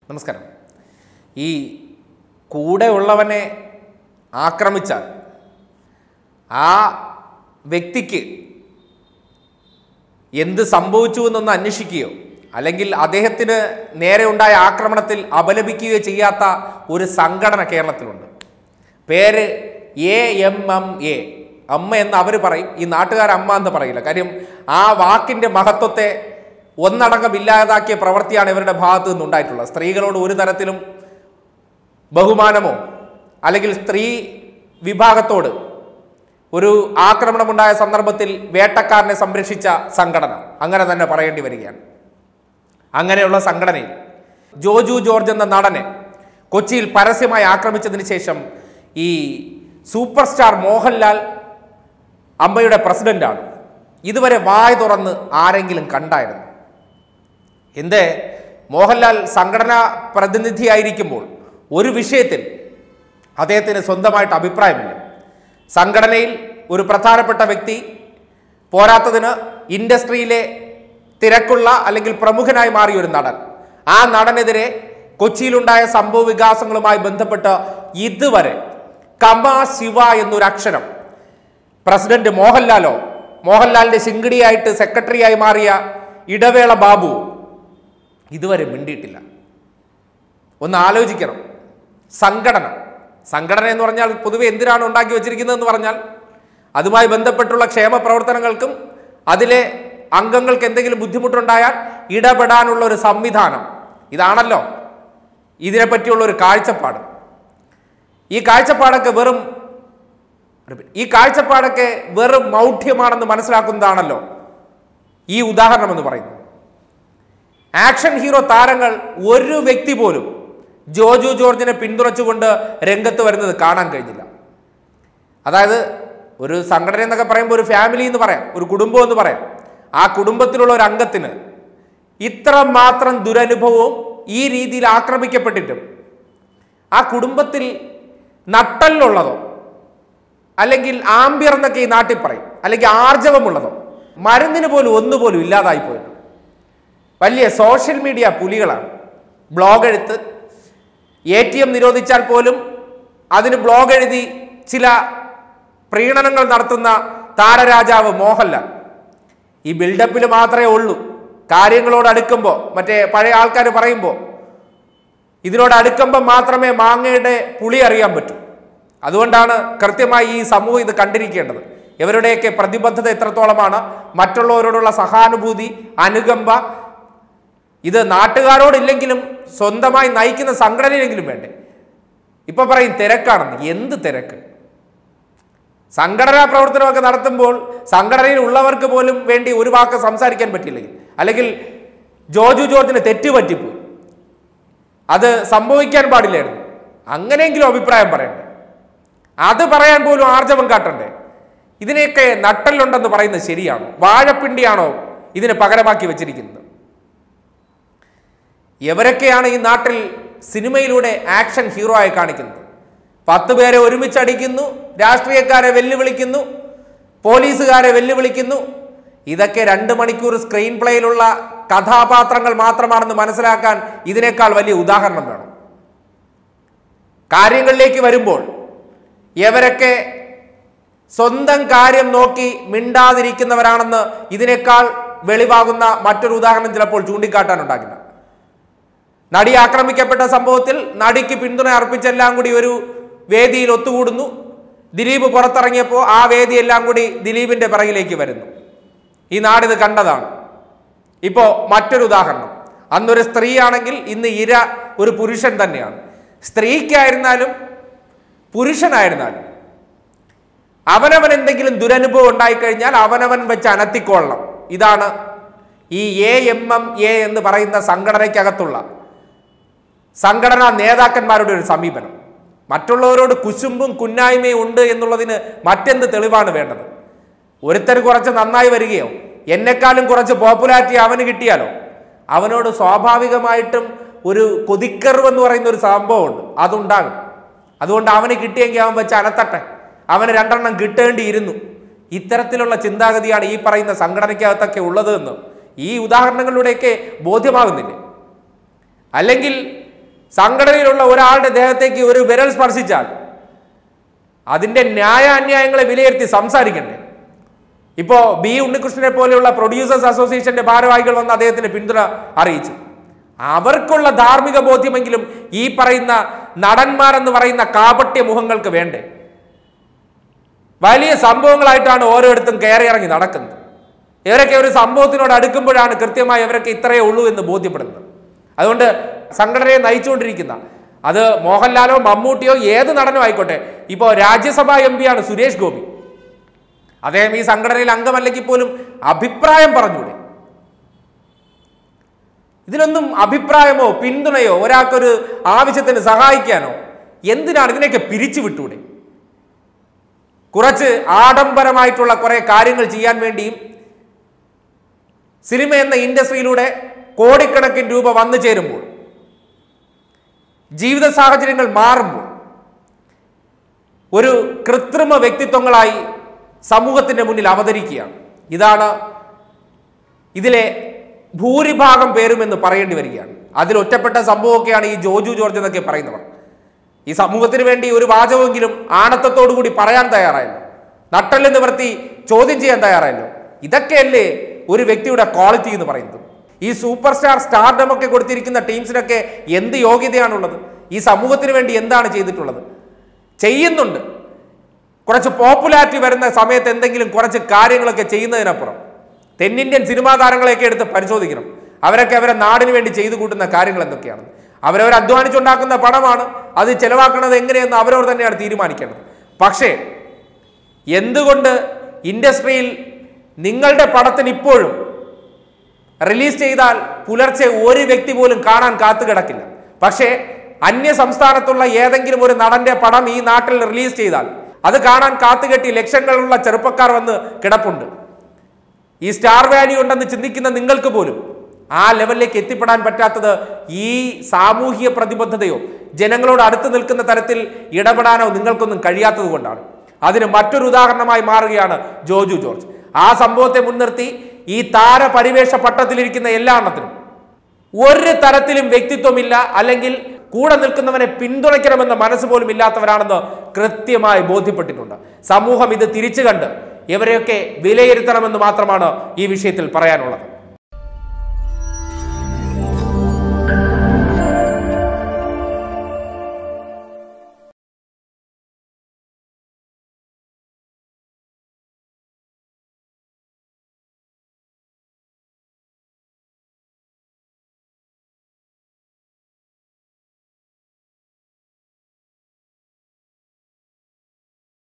നമസ്കാരം ഈ കൂടെ ഉള്ളവനെ ആക്രമിച്ചാൽ ആ വ്യക്തിക്ക് എന്ത് സംഭവിച്ചു എന്നൊന്ന് അന്വേഷിക്കുകയോ അല്ലെങ്കിൽ അദ്ദേഹത്തിന് നേരെ ഉണ്ടായ ആക്രമണത്തിൽ അപലപിക്കുകയോ ചെയ്യാത്ത ഒരു സംഘടന കേരളത്തിലുണ്ട് പേര് എ എം എം എ അമ്മ എന്ന് അവർ പറയും ഈ നാട്ടുകാർ അമ്മ എന്ന് പറയില്ല കാര്യം ആ വാക്കിൻ്റെ മഹത്വത്തെ ഒന്നടങ്കം ഇല്ലാതാക്കിയ പ്രവൃത്തിയാണ് ഇവരുടെ ഭാഗത്തു നിന്നുണ്ടായിട്ടുള്ളത് സ്ത്രീകളോട് ഒരു തരത്തിലും ബഹുമാനമോ അല്ലെങ്കിൽ സ്ത്രീ വിഭാഗത്തോട് ഒരു ആക്രമണമുണ്ടായ സന്ദർഭത്തിൽ വേട്ടക്കാരനെ സംരക്ഷിച്ച സംഘടന അങ്ങനെ തന്നെ പറയേണ്ടി വരികയാണ് അങ്ങനെയുള്ള സംഘടനയിൽ ജോജു ജോർജ് എന്ന നടനെ കൊച്ചിയിൽ പരസ്യമായി ആക്രമിച്ചതിന് ശേഷം ഈ സൂപ്പർ സ്റ്റാർ മോഹൻലാൽ അമ്മയുടെ പ്രസിഡന്റാണ് ഇതുവരെ വായ തുറന്ന് ആരെങ്കിലും കണ്ടായിരുന്നു എന്ത് മോഹൻലാൽ സംഘടനാ പ്രതിനിധിയായിരിക്കുമ്പോൾ ഒരു വിഷയത്തിൽ അദ്ദേഹത്തിന് സ്വന്തമായിട്ട് അഭിപ്രായമില്ല സംഘടനയിൽ ഒരു പ്രധാനപ്പെട്ട വ്യക്തി പോരാത്തതിന് ഇൻഡസ്ട്രിയിലെ തിരക്കുള്ള അല്ലെങ്കിൽ പ്രമുഖനായി മാറിയ ഒരു നടൻ ആ നടനെതിരെ കൊച്ചിയിലുണ്ടായ സംഭവ വികാസങ്ങളുമായി ബന്ധപ്പെട്ട് ഇതുവരെ കമ ശിവ എന്നൊരു അക്ഷരം പ്രസിഡന്റ് മോഹൻലാലോ മോഹൻലാലിന്റെ ശിങ്കിടിയായിട്ട് സെക്രട്ടറിയായി മാറിയ ഇടവേള ബാബു ഇതുവരെ മിണ്ടിയിട്ടില്ല ഒന്ന് ആലോചിക്കണം സംഘടന സംഘടന എന്ന് പറഞ്ഞാൽ പൊതുവെ എന്തിനാണ് ഉണ്ടാക്കി വെച്ചിരിക്കുന്നതെന്ന് പറഞ്ഞാൽ അതുമായി ബന്ധപ്പെട്ടുള്ള ക്ഷേമ പ്രവർത്തനങ്ങൾക്കും അതിലെ അംഗങ്ങൾക്ക് എന്തെങ്കിലും ബുദ്ധിമുട്ടുണ്ടായാൽ ഇടപെടാനുള്ള ഒരു സംവിധാനം ഇതാണല്ലോ ഇതിനെപ്പറ്റിയുള്ള ഒരു കാഴ്ചപ്പാട് ഈ കാഴ്ചപ്പാടൊക്കെ വെറും ഈ കാഴ്ചപ്പാടൊക്കെ വെറും മൗഢ്യമാണെന്ന് മനസ്സിലാക്കുന്നതാണല്ലോ ഈ ഉദാഹരണം എന്ന് പറയുന്നത് ആക്ഷൻ ഹീറോ താരങ്ങൾ ഒരു വ്യക്തി പോലും ജോജു ജോർജിനെ പിന്തുണച്ചുകൊണ്ട് രംഗത്ത് വരുന്നത് കാണാൻ കഴിഞ്ഞില്ല അതായത് ഒരു സംഘടന എന്നൊക്കെ പറയുമ്പോൾ ഒരു ഫാമിലി എന്ന് പറയാം ഒരു കുടുംബം എന്ന് പറയാം ആ കുടുംബത്തിലുള്ള ഒരു അംഗത്തിന് ഇത്ര മാത്രം ദുരനുഭവവും ഈ രീതിയിൽ ആക്രമിക്കപ്പെട്ടിട്ടും ആ കുടുംബത്തിൽ നട്ടലിലുള്ളതോ അല്ലെങ്കിൽ ആംബിയർ എന്നൊക്കെ ഈ നാട്ടിൽ പറയും അല്ലെങ്കിൽ ആർജവമുള്ളതോ മരുന്നിന് പോലും ഒന്നുപോലും ഇല്ലാതായി പോയിട്ട് വലിയ സോഷ്യൽ മീഡിയ പുലികളാണ് ബ്ലോഗ് എഴുത്ത് എ ടി എം നിരോധിച്ചാൽ പോലും അതിന് ബ്ലോഗ് എഴുതി ചില പ്രീണനങ്ങൾ നടത്തുന്ന താരരാജാവ് മോഹൻലാൽ ഈ ബിൽഡപ്പിൽ മാത്രമേ ഉള്ളൂ കാര്യങ്ങളോട് അടുക്കുമ്പോൾ മറ്റേ പഴയ ആൾക്കാർ പറയുമ്പോൾ ഇതിനോട് അടുക്കുമ്പോൾ മാത്രമേ മാങ്ങയുടെ പുളി അറിയാൻ പറ്റൂ അതുകൊണ്ടാണ് കൃത്യമായി ഈ സമൂഹം ഇത് കണ്ടിരിക്കേണ്ടത് ഇവരുടെയൊക്കെ പ്രതിബദ്ധത എത്രത്തോളമാണ് മറ്റുള്ളവരോടുള്ള സഹാനുഭൂതി അനുകമ്പ ഇത് നാട്ടുകാരോടില്ലെങ്കിലും സ്വന്തമായി നയിക്കുന്ന സംഘടനയിലെങ്കിലും വേണ്ടേ ഇപ്പൊ പറയും തിരക്കാണെന്ന് എന്ത് തിരക്ക് സംഘടനാ പ്രവർത്തനമൊക്കെ നടത്തുമ്പോൾ സംഘടനയിൽ ഉള്ളവർക്ക് പോലും വേണ്ടി ഒരു വാക്ക് സംസാരിക്കാൻ പറ്റില്ലെങ്കിൽ അല്ലെങ്കിൽ ജോജു ജോർജിന് തെറ്റ് പറ്റിപ്പോയി അത് സംഭവിക്കാൻ പാടില്ലായിരുന്നു അങ്ങനെയെങ്കിലും അഭിപ്രായം പറയണ്ടേ അത് പറയാൻ പോലും ആർജവം കാട്ടണ്ടേ ഇതിനെയൊക്കെ നട്ടലുണ്ടെന്ന് പറയുന്നത് ശരിയാണോ വാഴപ്പിണ്ടിയാണോ ഇതിന് പകരമാക്കി വെച്ചിരിക്കുന്നത് എവരൊക്കെയാണ് ഈ നാട്ടിൽ സിനിമയിലൂടെ ആക്ഷൻ ഹീറോ ആയി കാണിക്കുന്നത് പത്ത് പേരെ ഒരുമിച്ചടിക്കുന്നു രാഷ്ട്രീയക്കാരെ വെല്ലുവിളിക്കുന്നു പോലീസുകാരെ വെല്ലുവിളിക്കുന്നു ഇതൊക്കെ രണ്ട് മണിക്കൂർ സ്ക്രീൻ പ്ലേയിലുള്ള കഥാപാത്രങ്ങൾ മാത്രമാണെന്ന് മനസ്സിലാക്കാൻ ഇതിനേക്കാൾ വലിയ ഉദാഹരണം വേണം കാര്യങ്ങളിലേക്ക് വരുമ്പോൾ ഇവരൊക്കെ സ്വന്തം കാര്യം നോക്കി മിണ്ടാതിരിക്കുന്നവരാണെന്ന് ഇതിനേക്കാൾ വെളിവാകുന്ന മറ്റൊരു ഉദാഹരണം ചിലപ്പോൾ ചൂണ്ടിക്കാട്ടാനുണ്ടാകില്ല നടി ആക്രമിക്കപ്പെട്ട സംഭവത്തിൽ നടിക്ക് പിന്തുണ അർപ്പിച്ചെല്ലാം കൂടി ഒരു വേദിയിൽ ഒത്തുകൂടുന്നു ദിലീപ് പുറത്തിറങ്ങിയപ്പോൾ ആ വേദിയെല്ലാം കൂടി ദിലീപിന്റെ പിറകിലേക്ക് വരുന്നു ഈ നാടിത് കണ്ടതാണ് ഇപ്പോൾ മറ്റൊരു ഉദാഹരണം അന്നൊരു സ്ത്രീയാണെങ്കിൽ ഇന്ന് ഇര ഒരു പുരുഷൻ തന്നെയാണ് സ്ത്രീക്കായിരുന്നാലും പുരുഷനായിരുന്നാലും അവനവൻ എന്തെങ്കിലും ദുരനുഭവം ഉണ്ടായിക്കഴിഞ്ഞാൽ അവനവൻ വെച്ച് അനത്തിക്കൊള്ളണം ഇതാണ് ഈ എ എം എം എ എന്ന് പറയുന്ന സംഘടനയ്ക്കകത്തുള്ള സംഘടനാ നേതാക്കന്മാരുടെ ഒരു സമീപനം മറ്റുള്ളവരോട് കുശുമ്പും കുന്നായ്മയും ഉണ്ട് എന്നുള്ളതിന് മറ്റെന്ത് തെളിവാണ് വേണ്ടത് ഒരുത്തർ കുറച്ച് നന്നായി വരികയോ എന്നെക്കാളും കുറച്ച് പോപ്പുലാരിറ്റി അവന് കിട്ടിയാലോ അവനോട് സ്വാഭാവികമായിട്ടും ഒരു കൊതിക്കറിവ് എന്ന് പറയുന്ന ഒരു സംഭവമുണ്ട് അതുണ്ടാകും അതുകൊണ്ട് അവന് കിട്ടിയെങ്കിൽ അവൻ വെച്ച് അനത്തട്ടെ അവന് രണ്ടെണ്ണം കിട്ടേണ്ടിയിരുന്നു ഇത്തരത്തിലുള്ള ചിന്താഗതിയാണ് ഈ പറയുന്ന സംഘടനയ്ക്കകത്തൊക്കെ ഉള്ളത് എന്ന് ഈ ഉദാഹരണങ്ങളിലൂടെയൊക്കെ ബോധ്യമാകുന്നില്ലേ അല്ലെങ്കിൽ സംഘടനയിലുള്ള ഒരാളുടെ ദേഹത്തേക്ക് ഒരു വിരൽ സ്പർശിച്ചാൽ അതിന്റെ ന്യായ അന്യായങ്ങളെ വിലയിരുത്തി സംസാരിക്കണ്ടേ ഇപ്പോ ബി ഉണ്ണികൃഷ്ണനെ പോലെയുള്ള പ്രൊഡ്യൂസേഴ്സ് അസോസിയേഷന്റെ ഭാരവാഹികൾ വന്ന് അദ്ദേഹത്തിന് പിന്തുണ അറിയിച്ചു അവർക്കുള്ള ധാർമ്മിക ബോധ്യമെങ്കിലും ഈ പറയുന്ന നടന്മാരെന്ന് പറയുന്ന കാപട്യ മുഖങ്ങൾക്ക് വേണ്ടേ വലിയ സംഭവങ്ങളായിട്ടാണ് ഓരോരുത്തും കയറി ഇറങ്ങി നടക്കുന്നത് ഇവരൊക്കെ ഒരു സംഭവത്തിനോട് അടുക്കുമ്പോഴാണ് കൃത്യമായി ഇവരൊക്കെ ഇത്രയേ ഉള്ളൂ എന്ന് ബോധ്യപ്പെടുന്നത് അതുകൊണ്ട് സംഘടനയെ നയിച്ചുകൊണ്ടിരിക്കുന്ന അത് മോഹൻലാലോ മമ്മൂട്ടിയോ ഏത് നടനോ ആയിക്കോട്ടെ ഇപ്പോൾ രാജ്യസഭാ എം പിയാണ് സുരേഷ് ഗോപി അദ്ദേഹം ഈ സംഘടനയിൽ അംഗമല്ലെങ്കിൽ പോലും അഭിപ്രായം പറഞ്ഞൂടെ ഇതിനൊന്നും അഭിപ്രായമോ പിന്തുണയോ ഒരാൾക്കൊരു ആവശ്യത്തിന് സഹായിക്കാനോ എന്തിനാണ് ഇതിനെയൊക്കെ പിരിച്ചു വിട്ടൂടെ കുറച്ച് ആഡംബരമായിട്ടുള്ള കുറെ കാര്യങ്ങൾ ചെയ്യാൻ വേണ്ടിയും സിനിമ എന്ന ഇൻഡസ്ട്രിയിലൂടെ കോടിക്കണക്കിന് രൂപ വന്നു ചേരുമ്പോൾ ജീവിത സാഹചര്യങ്ങൾ മാറുമ്പോൾ ഒരു കൃത്രിമ വ്യക്തിത്വങ്ങളായി സമൂഹത്തിന്റെ മുന്നിൽ അവതരിക്കുകയാണ് ഇതാണ് ഇതിലെ ഭൂരിഭാഗം പേരും എന്ന് പറയേണ്ടി വരികയാണ് അതിൽ ഒറ്റപ്പെട്ട സംഭവമൊക്കെയാണ് ഈ ജോജു ജോർജ് എന്നൊക്കെ പറയുന്നവർ ഈ സമൂഹത്തിന് വേണ്ടി ഒരു വാചകമെങ്കിലും ആണത്തത്തോടു കൂടി പറയാൻ തയ്യാറായല്ലോ നട്ടല് നിവർത്തി ചോദ്യം ചെയ്യാൻ തയ്യാറായല്ലോ ഇതൊക്കെയല്ലേ ഒരു വ്യക്തിയുടെ ക്വാളിറ്റി എന്ന് പറയുന്നത് ഈ സൂപ്പർ സ്റ്റാർ സ്റ്റാർഡം ഒക്കെ കൊടുത്തിരിക്കുന്ന ടീംസിനൊക്കെ എന്ത് യോഗ്യതയാണുള്ളത് ഈ സമൂഹത്തിന് വേണ്ടി എന്താണ് ചെയ്തിട്ടുള്ളത് ചെയ്യുന്നുണ്ട് കുറച്ച് പോപ്പുലാരിറ്റി വരുന്ന സമയത്ത് എന്തെങ്കിലും കുറച്ച് കാര്യങ്ങളൊക്കെ ചെയ്യുന്നതിനപ്പുറം തെന്നിന്ത്യൻ സിനിമാ താരങ്ങളെയൊക്കെ എടുത്ത് പരിശോധിക്കണം അവരൊക്കെ അവരെ നാടിന് വേണ്ടി ചെയ്തു കൂട്ടുന്ന കാര്യങ്ങൾ എന്തൊക്കെയാണ് അവരവർ അധ്വാനിച്ചുണ്ടാക്കുന്ന പണമാണ് അത് ചെലവാക്കുന്നത് എങ്ങനെയെന്ന് അവരവർ തന്നെയാണ് തീരുമാനിക്കേണ്ടത് പക്ഷേ എന്തുകൊണ്ട് ഇൻഡസ്ട്രിയിൽ നിങ്ങളുടെ പടത്തിന് ഇപ്പോഴും റിലീസ് ചെയ്താൽ പുലർച്ചെ ഒരു വ്യക്തി പോലും കാണാൻ കാത്തു കിടക്കില്ല പക്ഷേ അന്യ സംസ്ഥാനത്തുള്ള ഏതെങ്കിലും ഒരു നടന്റെ പടം ഈ നാട്ടിൽ റിലീസ് ചെയ്താൽ അത് കാണാൻ കാത്തുകെട്ടി ലക്ഷങ്ങളുള്ള ചെറുപ്പക്കാർ വന്ന് കിടപ്പുണ്ട് ഈ സ്റ്റാർ വാല്യൂ ഉണ്ടെന്ന് ചിന്തിക്കുന്ന നിങ്ങൾക്ക് പോലും ആ ലെവലിലേക്ക് എത്തിപ്പെടാൻ പറ്റാത്തത് ഈ സാമൂഹിക പ്രതിബദ്ധതയോ ജനങ്ങളോട് അടുത്ത് നിൽക്കുന്ന തരത്തിൽ ഇടപെടാനോ നിങ്ങൾക്കൊന്നും കഴിയാത്തത് കൊണ്ടാണ് അതിന് മറ്റൊരു ഉദാഹരണമായി മാറുകയാണ് ജോജു ജോർജ് ആ സംഭവത്തെ മുൻനിർത്തി ഈ താരപരിവേഷ പട്ടത്തിലിരിക്കുന്ന എല്ലാ എണ്ണത്തിനും ഒരു തരത്തിലും വ്യക്തിത്വമില്ല അല്ലെങ്കിൽ കൂടെ നിൽക്കുന്നവനെ പിന്തുണയ്ക്കണമെന്ന മനസ്സ് പോലും ഇല്ലാത്തവരാണെന്ന് കൃത്യമായി ബോധ്യപ്പെട്ടിട്ടുണ്ട് സമൂഹം ഇത് തിരിച്ചു കണ്ട് ഇവരെയൊക്കെ വിലയിരുത്തണമെന്ന് മാത്രമാണ് ഈ വിഷയത്തിൽ പറയാനുള്ളത്